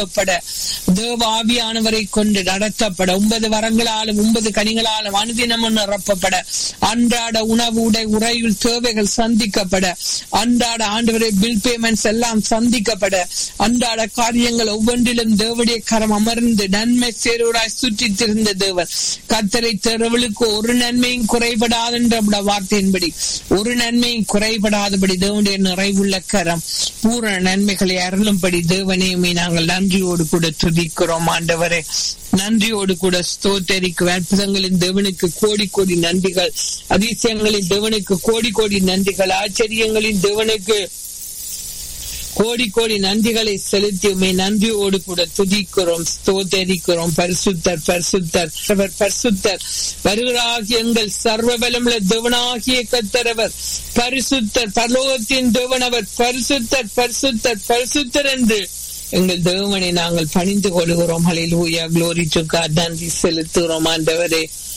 பட தேவ ஆவியானவரை கொண்டு நடத்தப்பட ஒன்பது வரங்களாலும் ஒன்பது கனிகளாலும் அனுதினமும் நிரப்பப்பட அன்றாட உணவு உடை உறையில் தேவைகள் சந்திக்கப்பட அன்றாட ஆண்டவரை பில் பேமெண்ட்ஸ் எல்லாம் சந்திக்கப்பட அன்றாட காரியங்கள் ஒவ்வொன்றிலும் தேவடைய கரம் அமர்ந்து நன்மை சேருவராய் சுற்றி திருந்த தேவன் கத்தரை தெருவலுக்கு ஒரு நன்மையும் குறைபடாதென்ற வார்த்தையின்படி ஒரு நன்மையும் குறைபடாதபடி தேவனுடைய நிறைவுள்ள கரம் பூரண நன்மைகளை அருளும்படி தேவனையுமே நாங்கள் நன்றியோடு கூட துதிக்கிறோம் ஆண்டவரே நன்றியோடு கூட ஸ்தோத்தரிக்கும் அற்புதங்களின் தேவனுக்கு கோடி கோடி நன்றிகள் அதிசயங்களின் தேவனுக்கு கோடி கோடி நன்றிகள் ஆச்சரியங்களின் தேவனுக்கு கோடி கோடி நன்றிகளை செலுத்தி உண்மை நன்றியோடு கூட துதிக்கிறோம் ஸ்தோத்தரிக்கிறோம் பரிசுத்தர் பரிசுத்தர் அவர் பரிசுத்தர் வருகிறாகிய எங்கள் சர்வ பலமுள்ள தேவனாகிய கத்தரவர் பரிசுத்தர் பரலோகத்தின் தேவனவர் பரிசுத்தர் பரிசுத்தர் பரிசுத்தர் என்று எங்கள் தேவனை நாங்கள் பணிந்து கொள்கிறோம் ஹலிலூயா குளோரி டு காட் நன்றி செலுத்துகிறோம் ஆண்டவரே